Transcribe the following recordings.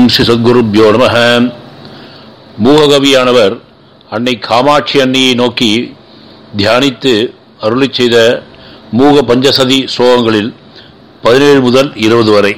ஸ்ரீ சத்குருப்யோ நம மூககவியானவர் அன்னை காமாட்சி அன்னையை நோக்கி தியானித்து அருளி செய்த மூக பஞ்சசதி ஸ்லோகங்களில் பதினேழு முதல் இருபது வரை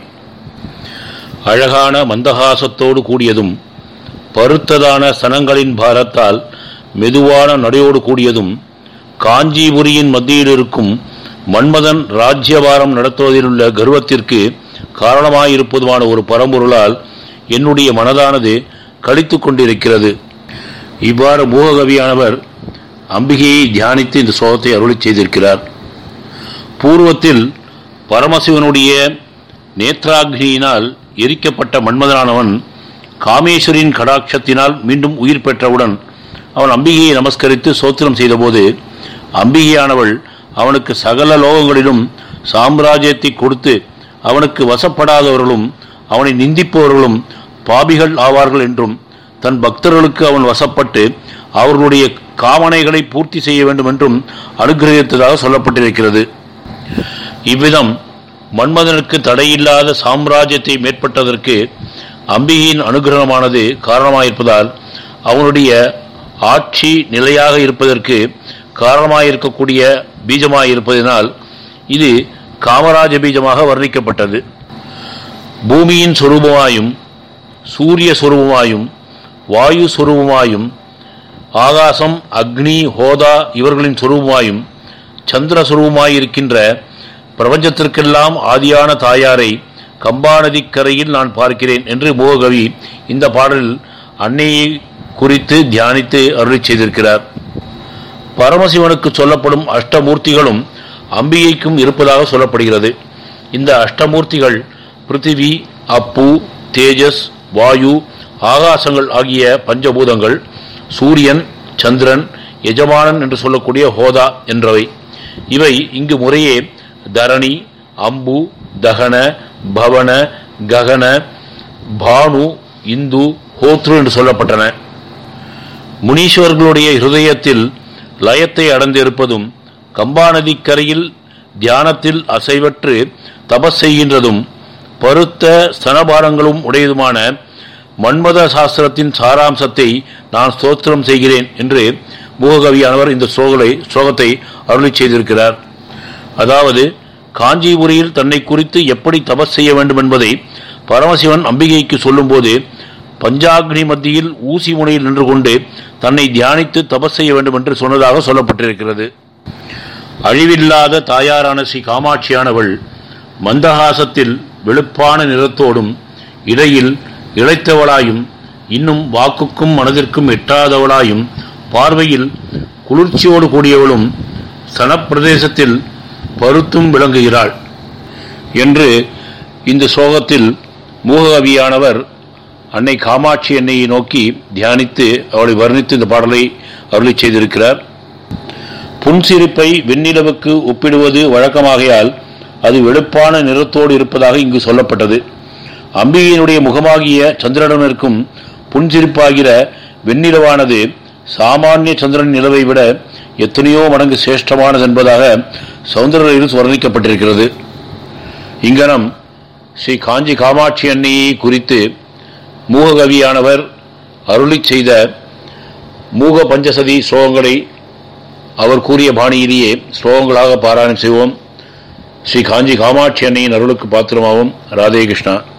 அழகான மந்தகாசத்தோடு கூடியதும் பருத்ததான சனங்களின் பாரத்தால் மெதுவான நடையோடு கூடியதும் காஞ்சிபுரியின் மத்தியில் இருக்கும் மன்மதன் ராஜ்யபாரம் நடத்துவதிலுள்ள கர்வத்திற்கு காரணமாயிருப்பதுமான ஒரு பரம்பொருளால் என்னுடைய மனதானது கழித்து கொண்டிருக்கிறது இவ்வாறு மூககவியானவர் அம்பிகையை தியானித்து இந்த சோகத்தை அருளி செய்திருக்கிறார் பூர்வத்தில் பரமசிவனுடைய நேத்ராக்னியினால் எரிக்கப்பட்ட மன்மதனானவன் காமேஸ்வரின் கடாட்சத்தினால் மீண்டும் உயிர் பெற்றவுடன் அவன் அம்பிகையை நமஸ்கரித்து சோத்திரம் செய்தபோது அம்பிகையானவள் அவனுக்கு சகல லோகங்களிலும் சாம்ராஜ்யத்தை கொடுத்து அவனுக்கு வசப்படாதவர்களும் அவனை நிந்திப்பவர்களும் பாபிகள் ஆவார்கள் என்றும் தன் பக்தர்களுக்கு அவன் வசப்பட்டு அவர்களுடைய காமனைகளை பூர்த்தி செய்ய வேண்டும் என்றும் அனுகிரகித்ததாக சொல்லப்பட்டிருக்கிறது இவ்விதம் மன்மதனுக்கு தடையில்லாத சாம்ராஜ்யத்தை மேற்பட்டதற்கு அம்பிகையின் அனுகிரகமானது காரணமாயிருப்பதால் அவனுடைய ஆட்சி நிலையாக இருப்பதற்கு காரணமாயிருக்கக்கூடிய பீஜமாயிருப்பதனால் இது காமராஜ பீஜமாக வர்ணிக்கப்பட்டது பூமியின் சொரூபமாயும் சூரிய சொரூபமாயும் வாயு சொரூபமாயும் ஆகாசம் அக்னி ஹோதா இவர்களின் சொரூபமாயும் சந்திர சொரூபமாயிருக்கின்ற பிரபஞ்சத்திற்கெல்லாம் ஆதியான தாயாரை கம்பாநதி கரையில் நான் பார்க்கிறேன் என்று மூககவி இந்த பாடலில் அன்னையை குறித்து தியானித்து அருளி செய்திருக்கிறார் பரமசிவனுக்கு சொல்லப்படும் அஷ்டமூர்த்திகளும் அம்பிகைக்கும் இருப்பதாக சொல்லப்படுகிறது இந்த அஷ்டமூர்த்திகள் பிருத்திவி அப்பு தேஜஸ் வாயு ஆகாசங்கள் ஆகிய பஞ்சபூதங்கள் சூரியன் சந்திரன் எஜமானன் என்று சொல்லக்கூடிய ஹோதா என்றவை இவை இங்கு முறையே தரணி அம்பு தகன பவன ககன பானு இந்து ஹோத்ரு என்று சொல்லப்பட்டன முனீஸ்வர்களுடைய ஹிருதயத்தில் லயத்தை அடைந்திருப்பதும் கம்பாநதி கரையில் தியானத்தில் அசைவற்று தபஸ் செய்கின்றதும் பருத்த ஸ்தனபாரங்களும் உடையதுமான மன்மத சாஸ்திரத்தின் சாராம்சத்தை நான் ஸ்தோத்திரம் செய்கிறேன் என்று மூககவியானவர் இந்த ஸ்லோகலை ஸ்லோகத்தை அருளி செய்திருக்கிறார் அதாவது காஞ்சிபுரியில் தன்னை குறித்து எப்படி தபஸ் செய்ய வேண்டும் என்பதை பரமசிவன் அம்பிகைக்கு சொல்லும்போது பஞ்சாக்னி மத்தியில் ஊசி முனையில் நின்று கொண்டு தன்னை தியானித்து தபஸ் செய்ய வேண்டும் என்று சொன்னதாக சொல்லப்பட்டிருக்கிறது அழிவில்லாத தாயாரான ஸ்ரீ காமாட்சியானவள் மந்தகாசத்தில் வெளுப்பான நிறத்தோடும் இடையில் இழைத்தவளாயும் இன்னும் வாக்குக்கும் மனதிற்கும் எட்டாதவளாயும் பார்வையில் குளிர்ச்சியோடு கூடியவளும் சனப்பிரதேசத்தில் பருத்தும் விளங்குகிறாள் என்று இந்த சோகத்தில் மூககவியானவர் அன்னை காமாட்சி அன்னையை நோக்கி தியானித்து அவளை வர்ணித்து இந்த பாடலை அருளி செய்திருக்கிறார் புன்சிரிப்பை வெண்ணிலவுக்கு ஒப்பிடுவது வழக்கமாகையால் அது வெளுப்பான நிறத்தோடு இருப்பதாக இங்கு சொல்லப்பட்டது அம்பிகையினுடைய முகமாகிய சந்திரனிற்கும் புன்சிரிப்பாகிற வெண்ணிலவானது சாமானிய சந்திரன் நிலவை விட எத்தனையோ மடங்கு சிரேஷ்டமானது என்பதாக சௌந்தரரில் வர்ணிக்கப்பட்டிருக்கிறது இங்கனம் ஸ்ரீ காஞ்சி காமாட்சி அன்னையை குறித்து மூககவியானவர் அருளி செய்த மூக பஞ்சசதி ஸ்லோகங்களை அவர் கூறிய பாணியிலேயே ஸ்லோகங்களாக பாராயணம் செய்வோம் ஸ்ரீ காஞ்சி காமாட்சி அன்னையின் அருளுக்கு பாத்திரமாவும் ராதே கிருஷ்ணா